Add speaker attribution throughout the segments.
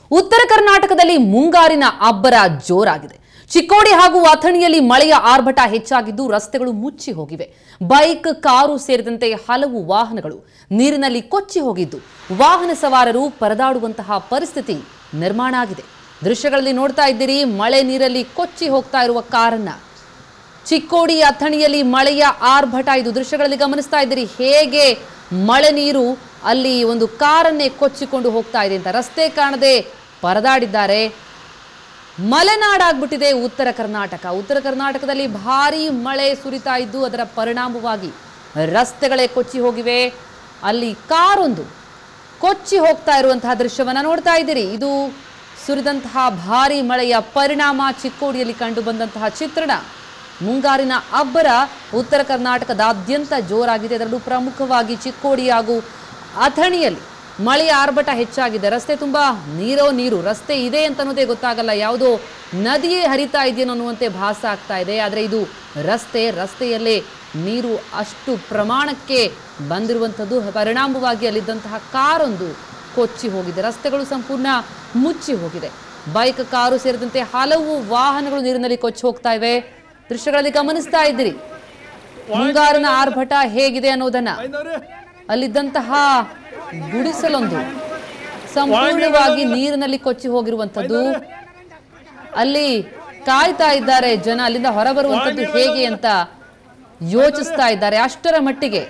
Speaker 1: ಉತ್ತರ ಕರ್ನಾಟಕದಲ್ಲಿ ಮುಂಗಾರಿನ ಅಬ್ಬರ ಜೋರಾಗಿದೆ ಚಿಕ್ಕೋಡಿ ಹಾಗೂ ಅಥಣಿಯಲ್ಲಿ ಮಳೆಯ ಆರ್ಭಟ ಹೆಚ್ಚಾಗಿದ್ದು ರಸ್ತೆಗಳು ಮುಚ್ಚಿ ಹೋಗಿವೆ ಬೈಕ್ ಕಾರು ಸೇರಿದಂತೆ ಹಲವು ವಾಹನಗಳು ನೀರಿನಲ್ಲಿ ಕೊಚ್ಚಿ ಹೋಗಿದ್ದು ವಾಹನ ಸವಾರರು ಪರದಾಡುವಂತಹ ಪರಿಸ್ಥಿತಿ ನಿರ್ಮಾಣ ಆಗಿದೆ ದೃಶ್ಯಗಳಲ್ಲಿ ನೋಡ್ತಾ ಇದ್ದೀರಿ ಮಳೆ ನೀರಲ್ಲಿ ಕೊಚ್ಚಿ ಹೋಗ್ತಾ ಇರುವ ಕಾರನ್ನ ಚಿಕ್ಕೋಡಿ ಅಥಣಿಯಲ್ಲಿ ಮಳೆಯ ಆರ್ಭಟ ಇದು ದೃಶ್ಯಗಳಲ್ಲಿ ಗಮನಿಸ್ತಾ ಇದ್ದೀರಿ ಹೇಗೆ ಮಳೆ ನೀರು ಅಲ್ಲಿ ಒಂದು ಕಾರನ್ನೇ ಕೊಚ್ಚಿಕೊಂಡು ಹೋಗ್ತಾ ಇದೆ ಅಂತ ರಸ್ತೆ ಕಾಣದೆ ಪರದಾಡಿದ್ದಾರೆ ಮಲೆನಾಡಾಗ್ಬಿಟ್ಟಿದೆ ಉತ್ತರ ಕರ್ನಾಟಕ ಉತ್ತರ ಕರ್ನಾಟಕದಲ್ಲಿ ಭಾರೀ ಮಳೆ ಸುರಿತಾ ಇದ್ದು ಅದರ ಪರಿಣಾಮವಾಗಿ ರಸ್ತೆಗಳೇ ಕೊಚ್ಚಿ ಹೋಗಿವೆ ಅಲ್ಲಿ ಕಾರೊಂದು ಕೊಚ್ಚಿ ಹೋಗ್ತಾ ಇರುವಂತಹ ದೃಶ್ಯವನ್ನ ನೋಡ್ತಾ ಇದ್ದೀರಿ ಇದು ಸುರಿದಂತಹ ಭಾರೀ ಮಳೆಯ ಪರಿಣಾಮ ಚಿಕ್ಕೋಡಿಯಲ್ಲಿ ಕಂಡು ಬಂದಂತಹ ಚಿತ್ರಣ ಮುಂಗಾರಿನ ಅಬ್ಬರ ಉತ್ತರ ಕರ್ನಾಟಕದಾದ್ಯಂತ ಜೋರಾಗಿದೆ ಅದರಲ್ಲೂ ಪ್ರಮುಖವಾಗಿ ಚಿಕ್ಕೋಡಿ ಹಾಗೂ ಅಥಣಿಯಲ್ಲಿ ಮಳೆಯ ಆರ್ಭಟ ಹೆಚ್ಚಾಗಿದೆ ರಸ್ತೆ ತುಂಬಾ ನೀರೋ ನೀರು ರಸ್ತೆ ಇದೆ ಅಂತ ಅನ್ನೋದೇ ಗೊತ್ತಾಗಲ್ಲ ಯಾವುದೋ ನದಿಯೇ ಹರಿತಾ ಇದೆಯೇನೋ ಅನ್ನುವಂತೆ ಭಾಸ ಆಗ್ತಾ ಇದೆ ಆದರೆ ಇದು ರಸ್ತೆ ರಸ್ತೆಯಲ್ಲೇ ನೀರು ಅಷ್ಟು ಪ್ರಮಾಣಕ್ಕೆ ಬಂದಿರುವಂಥದ್ದು ಪರಿಣಾಮವಾಗಿ ಅಲ್ಲಿದ್ದಂತಹ ಕಾರೊಂದು ಕೊಚ್ಚಿ ಹೋಗಿದೆ ರಸ್ತೆಗಳು ಸಂಪೂರ್ಣ ಮುಚ್ಚಿ ಹೋಗಿದೆ ಬೈಕ್ ಕಾರು ಸೇರಿದಂತೆ ಹಲವು ವಾಹನಗಳು ನೀರಿನಲ್ಲಿ ಕೊಚ್ಚಿ ಹೋಗ್ತಾ ಇವೆ ದೃಶ್ಯಗಳಲ್ಲಿ ಗಮನಿಸ್ತಾ ಇದ್ದೀರಿ ಮುಂಗಾರಿನ ಆರ್ಭಟ ಹೇಗಿದೆ ಅನ್ನೋದನ್ನ ಅಲ್ಲಿದ್ದಂತಹ ಗುಡಿಸಲೊಂದು ಸಂಪೂರ್ಣವಾಗಿ ನೀರಿನಲ್ಲಿ ಕೊಚ್ಚಿ ಹೋಗಿರುವಂಥದ್ದು ಅಲ್ಲಿ ಕಾಯ್ತಾ ಇದ್ದಾರೆ ಜನ ಅಲ್ಲಿಂದ ಹೊರಬರುವಂಥದ್ದು ಹೇಗೆ ಅಂತ ಯೋಚಿಸ್ತಾ ಇದ್ದಾರೆ ಅಷ್ಟರ ಮಟ್ಟಿಗೆ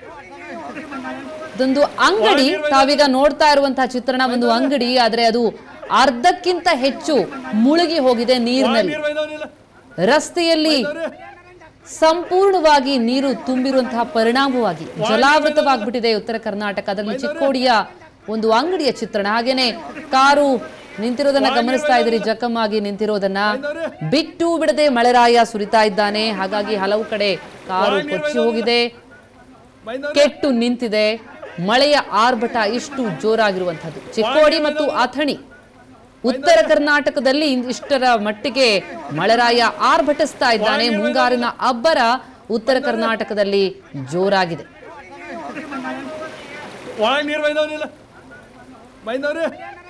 Speaker 1: ಇದೊಂದು ಅಂಗಡಿ ತಾವೀಗ ನೋಡ್ತಾ ಇರುವಂತಹ ಚಿತ್ರಣ ಒಂದು ಅಂಗಡಿ ಆದ್ರೆ ಅದು ಅರ್ಧಕ್ಕಿಂತ ಹೆಚ್ಚು ಮುಳುಗಿ ಹೋಗಿದೆ ನೀರಿನಲ್ಲಿ ರಸ್ತೆಯಲ್ಲಿ ಸಂಪೂರ್ಣವಾಗಿ ನೀರು ತುಂಬಿರುವಂತಹ ಪರಿಣಾಮವಾಗಿ ಜಲಾವೃತವಾಗ್ಬಿಟ್ಟಿದೆ ಉತ್ತರ ಕರ್ನಾಟಕ ಅದರಲ್ಲಿ ಚಿಕ್ಕೋಡಿಯ ಒಂದು ಅಂಗಡಿಯ ಚಿತ್ರಣ ಹಾಗೇನೆ ಕಾರು ನಿಂತಿರೋದನ್ನ ಗಮನಿಸ್ತಾ ಇದ್ದೀರಿ ಜಖಮಾಗಿ ನಿಂತಿರೋದನ್ನ ಬಿಟ್ಟು ಬಿಡದೆ ಮಳೆರಾಯ ಸುರಿತಾ ಇದ್ದಾನೆ ಹಾಗಾಗಿ ಹಲವು ಕಡೆ ಕಾರು ಕೊಚ್ಚಿ ಹೋಗಿದೆ ಕೆಟ್ಟು ನಿಂತಿದೆ ಮಳೆಯ ಆರ್ಭಟ ಇಷ್ಟು ಜೋರಾಗಿರುವಂತಹದ್ದು ಚಿಕ್ಕೋಡಿ ಮತ್ತು ಅಥಣಿ ಉತ್ತರ ಕರ್ನಾಟಕದಲ್ಲಿ ಇನ್- ಇಷ್ಟರ ಮಟ್ಟಿಗೆ ಮಳೆರಾಯ ಆರ್ಭಟಿಸ್ತಾ ಇದ್ದಾನೆ ಮುಂಗಾರಿನ ಅಬ್ಬರ ಉತ್ತರ ಕರ್ನಾಟಕದಲ್ಲಿ ಜೋರಾಗಿದೆ
Speaker 2: ಒಳಗೆ ನೀರು ಬೈದವನಿಲ್ಲ ಬೈದವ್ರಿ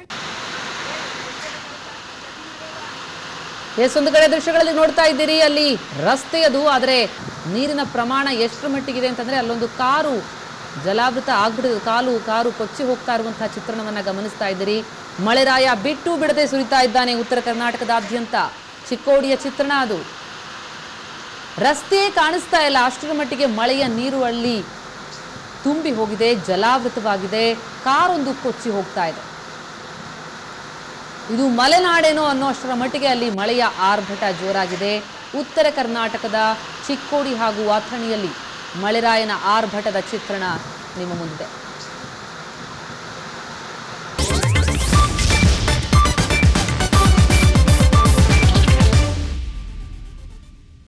Speaker 1: ಎಸ್ ಒಂದು ಕಡೆ ದೃಶ್ಯಗಳಲ್ಲಿ ನೋಡ್ತಾ ಇದ್ದೀರಿ ಅಲ್ಲಿ ರಸ್ತೆಯದು ಆದರೆ ನೀರಿನ ಪ್ರಮಾಣ ಎಷ್ಟರ ಮಟ್ಟಿಗಿದೆ ಅಂತಂದ್ರೆ ಅಲ್ಲೊಂದು ಕಾರು ಜಲಾವೃತ ಆಗ್ಬಿಟ್ಟಿದೆ ಕಾಲು ಕಾರು ಕೊಚ್ಚಿ ಹೋಗ್ತಾ ಇರುವಂತಹ ಚಿತ್ರಣವನ್ನ ಗಮನಿಸ್ತಾ ಇದ್ದೀರಿ ಮಳೆರಾಯ ಬಿಟ್ಟು ಬಿಡದೆ ಸುರಿತಾ ಇದ್ದಾನೆ ಉತ್ತರ ಕರ್ನಾಟಕದಾದ್ಯಂತ ಚಿಕ್ಕೋಡಿಯ ಚಿತ್ರಣ ಅದು ರಸ್ತೆ ಕಾಣಿಸ್ತಾ ಇಲ್ಲ ಅಷ್ಟರ ಮಟ್ಟಿಗೆ ಮಳೆಯ ನೀರು ಅಲ್ಲಿ ತುಂಬಿ ಹೋಗಿದೆ ಜಲಾವೃತವಾಗಿದೆ ಕಾರೊಂದು ಕೊಚ್ಚಿ ಹೋಗ್ತಾ ಇದೆ ಇದು ಮಲೆನಾಡೇನೋ ಅನ್ನೋ ಅಷ್ಟರ ಮಟ್ಟಿಗೆ ಅಲ್ಲಿ ಮಳೆಯ ಆರ್ಭಟ ಜೋರಾಗಿದೆ ಉತ್ತರ ಕರ್ನಾಟಕದ ಚಿಕ್ಕೋಡಿ ಹಾಗೂ ಅಥಣಿಯಲ್ಲಿ ಮಳೆರಾಯನ ಆರ್ಭಟದ ಚಿತ್ರಣ ನಿಮ್ಮ ಮುಂದೆ